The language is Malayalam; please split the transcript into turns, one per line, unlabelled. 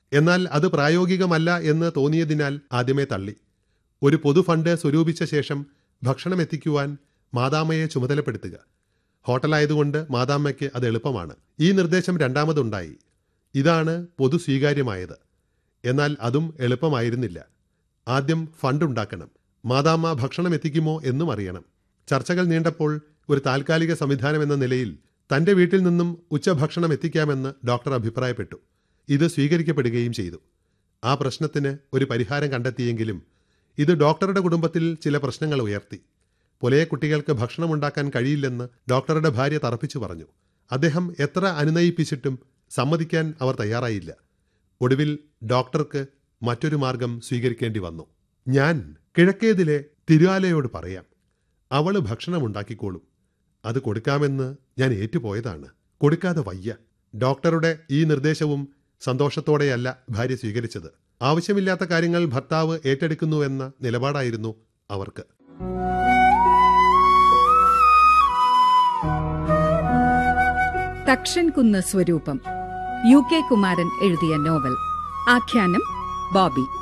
എന്നാൽ അത് പ്രായോഗികമല്ല എന്ന് തോന്നിയതിനാൽ ആദ്യമേ തള്ളി ഒരു പൊതു ഫണ്ട് സ്വരൂപിച്ച ശേഷം ഭക്ഷണം എത്തിക്കുവാൻ മാതാമ്മയെ ചുമതലപ്പെടുത്തുക ഹോട്ടലായതുകൊണ്ട് മാതാമ്മയ്ക്ക് അത് എളുപ്പമാണ് ഈ നിർദ്ദേശം രണ്ടാമതുണ്ടായി ഇതാണ് പൊതു സ്വീകാര്യമായത് എന്നാൽ അതും എളുപ്പമായിരുന്നില്ല ആദ്യം ഫണ്ട് ഉണ്ടാക്കണം മാതാമ്മ ഭക്ഷണം എത്തിക്കുമോ എന്നും അറിയണം ചർച്ചകൾ നീണ്ടപ്പോൾ ഒരു താൽക്കാലിക സംവിധാനം എന്ന നിലയിൽ തന്റെ വീട്ടിൽ നിന്നും ഉച്ചഭക്ഷണം എത്തിക്കാമെന്ന് ഡോക്ടർ അഭിപ്രായപ്പെട്ടു ഇത് സ്വീകരിക്കപ്പെടുകയും ചെയ്തു ആ പ്രശ്നത്തിന് ഒരു പരിഹാരം കണ്ടെത്തിയെങ്കിലും ഇത് ഡോക്ടറുടെ കുടുംബത്തിൽ ചില പ്രശ്നങ്ങൾ ഉയർത്തി പുലയ കുട്ടികൾക്ക് ഭക്ഷണമുണ്ടാക്കാൻ കഴിയില്ലെന്ന് ഡോക്ടറുടെ ഭാര്യ തറപ്പിച്ചു പറഞ്ഞു അദ്ദേഹം എത്ര അനുനയിപ്പിച്ചിട്ടും സമ്മതിക്കാൻ അവർ തയ്യാറായില്ല ഒടുവിൽ ഡോക്ടർക്ക് മറ്റൊരു മാർഗം സ്വീകരിക്കേണ്ടി വന്നു ഞാൻ കിഴക്കേതിലെ തിരുവാലയോട് പറയാം അവള് ഭക്ഷണമുണ്ടാക്കിക്കോളും അത് കൊടുക്കാമെന്ന് ഞാൻ ഏറ്റുപോയതാണ് കൊടുക്കാതെ വയ്യ ഡോക്ടറുടെ ഈ നിർദ്ദേശവും സന്തോഷത്തോടെയല്ല ഭാര്യ സ്വീകരിച്ചത് ആവശ്യമില്ലാത്ത കാര്യങ്ങൾ ഭർത്താവ് ഏറ്റെടുക്കുന്നുവെന്ന നിലപാടായിരുന്നു അവർക്ക്
തക്ഷൻ കുന്ന് സ്വരൂപം യു കെ കുമാരൻ എഴുതിയ നോവൽ ആഖ്യാനം ബോബി